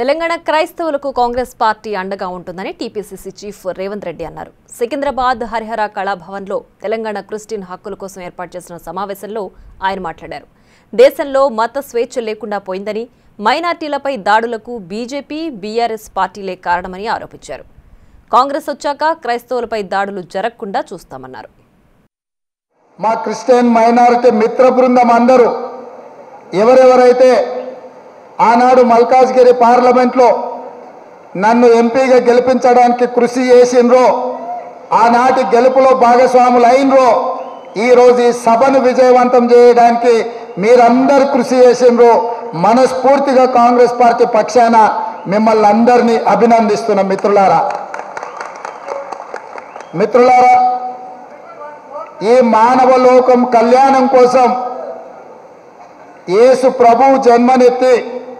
తెలంగాణ క్రైస్తవులకు కాంగ్రెస్ పార్టీ అండగా ఉంటుందని టీపీసీసీ చీఫ్ రేవంత్ రెడ్డి అన్నారు సికింద్రాబాద్ హరిహర కళాభవన్లో తెలంగాణ క్రిస్టియన్ హక్కుల కోసం ఏర్పాటు చేసిన సమావేశంలో ఆయన మాట్లాడారు దేశంలో మత స్వేచ్ఛ లేకుండా పోయిందని మైనార్టీలపై దాడులకు బీజేపీ బీఆర్ఎస్ పార్టీలే కారణమని ఆరోపించారు కాంగ్రెస్ వచ్చాక క్రైస్తవులపై దాడులు జరగకుండా చూస్తామన్నారు మా క్రిస్టియన్ మైనారిటీ మిత్ర బృందం అందరూ ఎవరెవరైతే ఆనాడు మల్కాజ్గిరి పార్లమెంట్లో నన్ను ఎంపీగా గెలిపించడానికి కృషి చేసిండ్రో ఆనాటి గెలుపులో భాగస్వాములు అయినరో ఈరోజు ఈ సభను విజయవంతం చేయడానికి మీరందరూ కృషి చేసిండ్రో మనస్ఫూర్తిగా కాంగ్రెస్ పార్టీ పక్షాన మిమ్మల్ని అందరినీ అభినందిస్తున్న మిత్రులారా మిత్రులారా ఈ మానవ లోకం కళ్యాణం కోసం యేసు ప్రభువు జన్మనెత్తి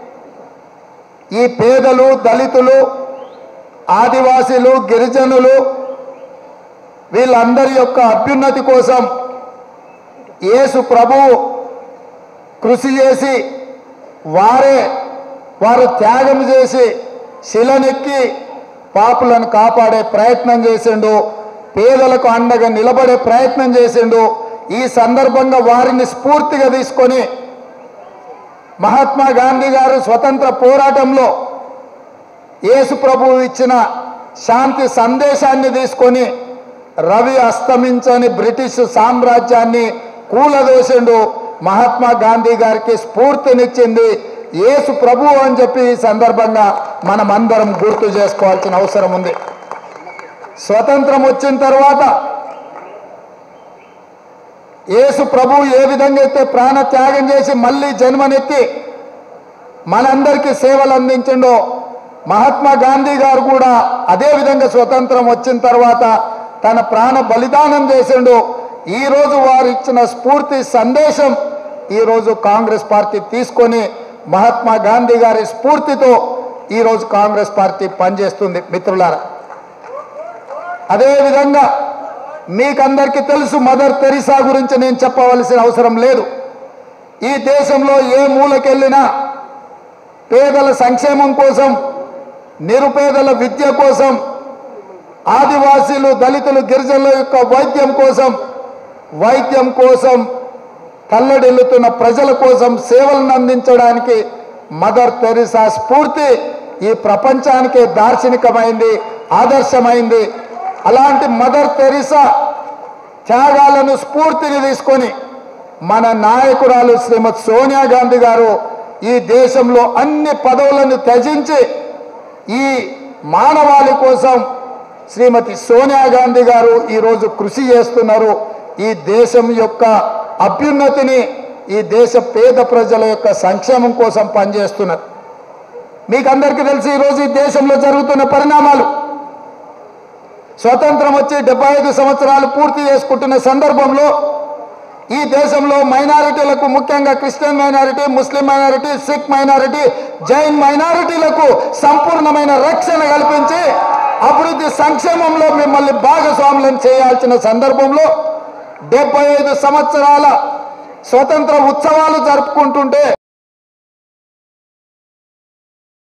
ఈ పేదలు దళితులు ఆదివాసీలు గిరిజనులు వీళ్ళందరి యొక్క అభ్యున్నతి కోసం యేసు ప్రభువు కృషి చేసి వారే వారు త్యాగం చేసి శిలనెక్కి పాపులను కాపాడే ప్రయత్నం చేసిండు పేదలకు అండగా నిలబడే ప్రయత్నం చేసిండు ఈ సందర్భంగా వారిని స్ఫూర్తిగా తీసుకొని మహాత్మా గాంధీ గారు స్వతంత్ర పోరాటంలో యేసు ప్రభువు ఇచ్చిన శాంతి సందేశాన్ని తీసుకొని రవి అస్తమించని బ్రిటిష్ సామ్రాజ్యాన్ని కూలదోసిండు మహాత్మా గాంధీ గారికి స్ఫూర్తినిచ్చింది యేసు ప్రభు అని చెప్పి ఈ సందర్భంగా మనం అందరం గుర్తు చేసుకోవాల్సిన అవసరం ఉంది స్వతంత్రం వచ్చిన తర్వాత యేసు ప్రభు ఏ విధంగా అయితే ప్రాణ త్యాగం చేసి మళ్ళీ జన్మనెత్తి మనందరికీ సేవలు అందించిండో మహాత్మా గాంధీ గారు కూడా అదే విధంగా స్వతంత్రం వచ్చిన తర్వాత తన ప్రాణ బలిదానం చేసిండు ఈరోజు వారు ఇచ్చిన స్ఫూర్తి సందేశం ఈరోజు కాంగ్రెస్ పార్టీ తీసుకొని మహాత్మా గాంధీ గారి స్ఫూర్తితో ఈరోజు కాంగ్రెస్ పార్టీ పనిచేస్తుంది మిత్రులారా అదేవిధంగా మీకందరికీ తెలుసు మదర్ తెరిసా గురించి నేను చెప్పవలసిన అవసరం లేదు ఈ దేశంలో ఏ మూలకెళ్ళినా పేదల సంక్షేమం కోసం నిరుపేదల విద్య కోసం ఆదివాసీలు దళితులు గిరిజనుల యొక్క వైద్యం కోసం వైద్యం కోసం తల్లడిల్లుతున్న ప్రజల కోసం సేవలను అందించడానికి మదర్ తెరిసా స్ఫూర్తి ఈ ప్రపంచానికే దార్శనికమైంది ఆదర్శమైంది అలాంటి మదర్ తెరిసా త్యాగాలను స్ఫూర్తిని తీసుకొని మన నాయకురాలు శ్రీమతి సోనియా గాంధీ గారు ఈ దేశంలో అన్ని పదవులను త్యజించి ఈ మానవాళి కోసం శ్రీమతి సోనియా గాంధీ గారు ఈరోజు కృషి చేస్తున్నారు ఈ దేశం యొక్క అభ్యున్నతిని ఈ దేశ పేద ప్రజల యొక్క సంక్షేమం కోసం పనిచేస్తున్నారు మీకు అందరికీ తెలిసి ఈరోజు ఈ దేశంలో జరుగుతున్న పరిణామాలు స్వతంత్రం వచ్చి డెబ్బై ఐదు సంవత్సరాలు పూర్తి చేసుకుంటున్న సందర్భంలో ఈ దేశంలో మైనారిటీలకు ముఖ్యంగా Christian minority Muslim minority Sikh minority Jain మైనారిటీలకు సంపూర్ణమైన రక్షణ కల్పించి అభివృద్ధి సంక్షేమంలో మిమ్మల్ని భాగస్వాములను చేయాల్సిన సందర్భంలో డెబ్బై ఐదు సంవత్సరాల స్వతంత్ర ఉత్సవాలు జరుపుకుంటుంటే